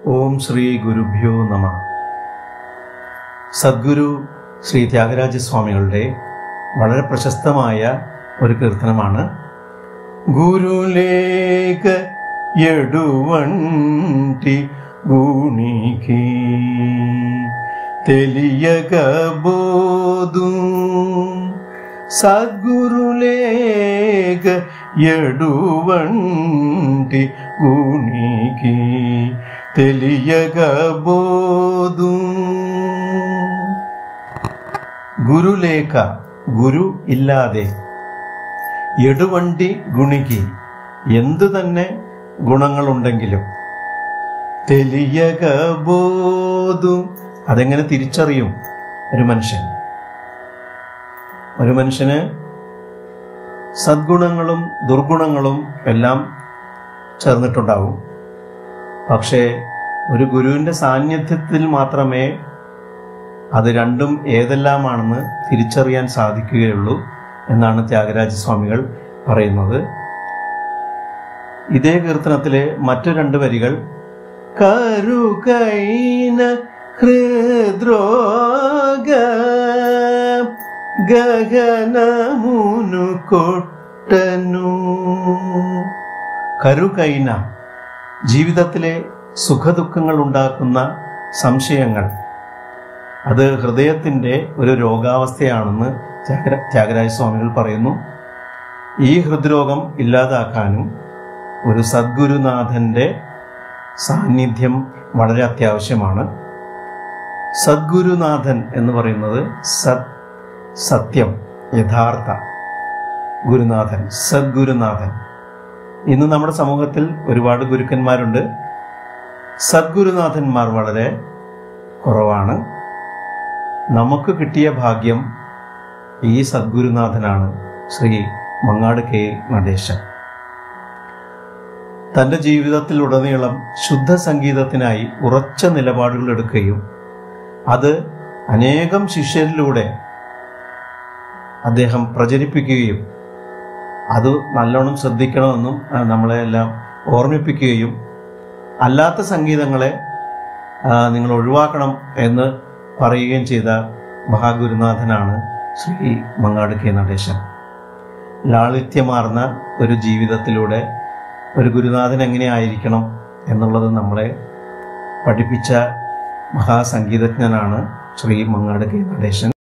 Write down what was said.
ഓം ശ്രീ ഗുരുഭ്യോ നമ സദ്ഗുരു ശ്രീ ത്യാഗരാജസ്വാമികളുടെ വളരെ പ്രശസ്തമായ ഒരു കീർത്തനമാണ് ഗുരുലേഖ എടുവണ്ടി ഗുണിക്ക് తెలియగబోదు సద్గురులేగ ఎడువంటి గునికి తెలియగబోదు ഗുരുലേഖ ഗുരു ഇല്ലാതെ എടുവണ്ടി ഗുണിക്ക് എന്തു തന്നെ ഗുണങ്ങളുണ്ടെങ്കിലും തെലിയകബോധു അതെങ്ങനെ തിരിച്ചറിയും ഒരു മനുഷ്യൻ ഒരു മനുഷ്യന് സദ്ഗുണങ്ങളും ദുർഗുണങ്ങളും എല്ലാം ചേർന്നിട്ടുണ്ടാവും പക്ഷേ ഒരു ഗുരുവിൻ്റെ സാന്നിധ്യത്തിൽ മാത്രമേ അത് രണ്ടും ഏതെല്ലാമാണെന്ന് തിരിച്ചറിയാൻ സാധിക്കുകയുള്ളൂ എന്നാണ് ത്യാഗരാജസ്വാമികൾ പറയുന്നത് ഇതേ കീർത്തനത്തിലെ മറ്റു രണ്ട് വരികൾ കരുകൈന ഹൃദ്രോഗ ഗഗനമുനു കൊട്ടനു കരുകൈന ജീവിതത്തിലെ സുഖദുഃഖങ്ങൾ ഉണ്ടാക്കുന്ന സംശയങ്ങൾ അത് ഹൃദയത്തിൻ്റെ ഒരു രോഗാവസ്ഥയാണെന്ന് ത്യാഗര ത്യാഗരാജ സ്വാമികൾ പറയുന്നു ഈ ഹൃദ്രോഗം ഇല്ലാതാക്കാനും ഒരു സദ്ഗുരുനാഥൻ്റെ സാന്നിധ്യം വളരെ അത്യാവശ്യമാണ് സദ്ഗുരുനാഥൻ എന്ന് പറയുന്നത് സത് സത്യം യഥാർത്ഥ ഗുരുനാഥൻ സദ്ഗുരുനാഥൻ ഇന്ന് നമ്മുടെ സമൂഹത്തിൽ ഒരുപാട് ഗുരുക്കന്മാരുണ്ട് സദ്ഗുരുനാഥന്മാർ വളരെ കുറവാണ് നമുക്ക് കിട്ടിയ ഭാഗ്യം ഈ സദ്ഗുരുനാഥനാണ് ശ്രീ മങ്ങാട് കെ നടേശൻ തൻ്റെ ജീവിതത്തിലുടനീളം ശുദ്ധ സംഗീതത്തിനായി ഉറച്ച നിലപാടുകൾ എടുക്കുകയും അത് അനേകം ശിഷ്യരിലൂടെ അദ്ദേഹം പ്രചരിപ്പിക്കുകയും അത് നല്ലോണം ശ്രദ്ധിക്കണമെന്നും ആ, നമ്മളെ എല്ലാം ഓർമ്മിപ്പിക്കുകയും അല്ലാത്ത സംഗീതങ്ങളെ ആ, നിങ്ങൾ ഒഴിവാക്കണം എന്ന് പറയുകയും ചെയ്ത മഹാഗുരുനാഥനാണ് ശ്രീ മങ്ങാട് കെ നടേശൻ ലാളിത്യമാർന്ന ഒരു ജീവിതത്തിലൂടെ ഒരു ഗുരുനാഥൻ എങ്ങനെയായിരിക്കണം എന്നുള്ളത് നമ്മളെ പഠിപ്പിച്ച മഹാസംഗീതജ്ഞനാണ് ശ്രീ മങ്ങാട് കെ നടേശൻ